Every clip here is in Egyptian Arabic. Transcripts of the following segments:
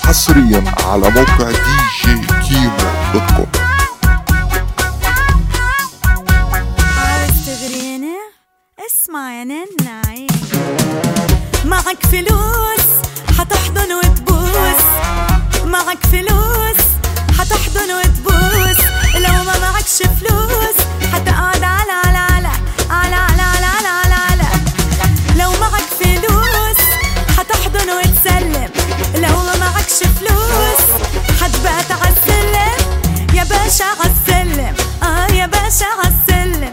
حصريا على موقع دي جي كيمو دوت كوم عاوز تغريني اسمع يا نناي معك فلوس حتحضن وتبوس معك فلوس حتحضن وتبوس لو ما معكش فلوس حتقعد على على على على على على على على, على. لو معك فلوس حتحضن وتسلم لو ما معكش فلوس حتبات عالسلم يا باشا عالسلم اه يا باشا عالسلم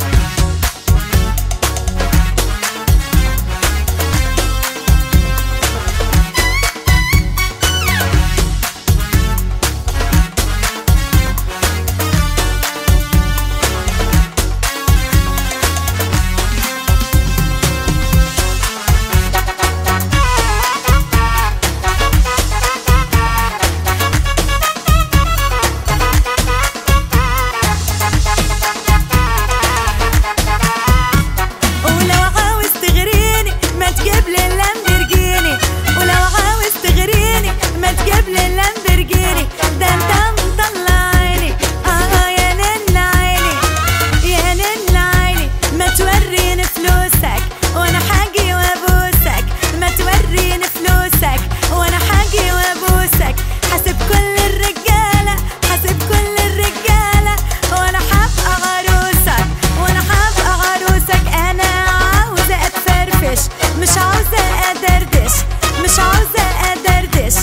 ولو عاوز تغريني ما تجيب لي اللامبرجيني ولو عاوز تغريني ما تجيب لي اللامبرجيني ده انت مطلع عيني اه يا نن عيني يا نن عيني ما توريني فلوسك وانا حاجي وابوسك ما توريني فلوسك وانا حاجي وابوسك حاسب كل الرجاله حاسب كل الرجاله وانا حبقى عروسك وانا حبقى عروسك انا عاوزه اتفرفش مش عاوزه ادردش مش عاوزه ادردش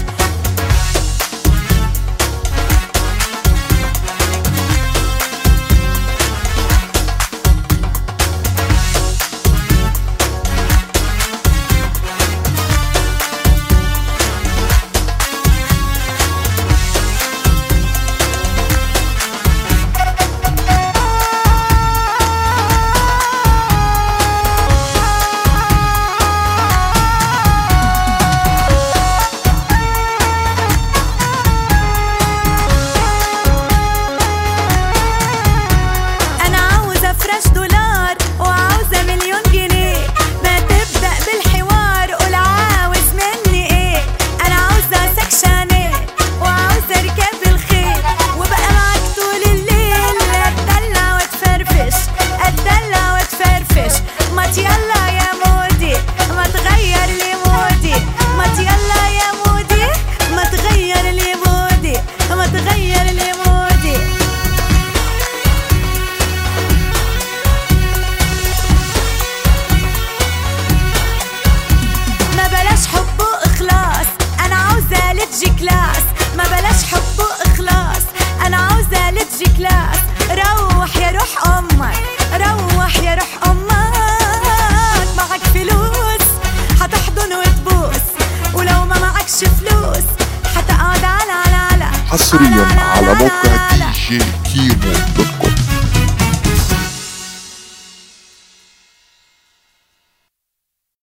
انا عاوزه فرش دولار وعاوزه مليون جنيه ما تبدا بالحوار قول عاوز مني ايه انا عاوزه سكشنيه وعاوزه اركب الخيل وبقى معاك طول الليل اتدلع وتفرفش اتدلع وتفرفش ما يلا يا مودي ما تغير لي مودي ما يلا يا مودي ما تغير لي مودي ما تغير لي مودي ما بلاش حب واخلاص انا عاوزه لتجي كلاس ما بلاش حب واخلاص انا عاوزه لتجي كلاس روح يا روح امك روح يا روح امك معك فلوس حتحضن وتبوس ولو ما معكش فلوس حتقعد على على على حصريا على موقع على- دي جي كيمو دوت كوم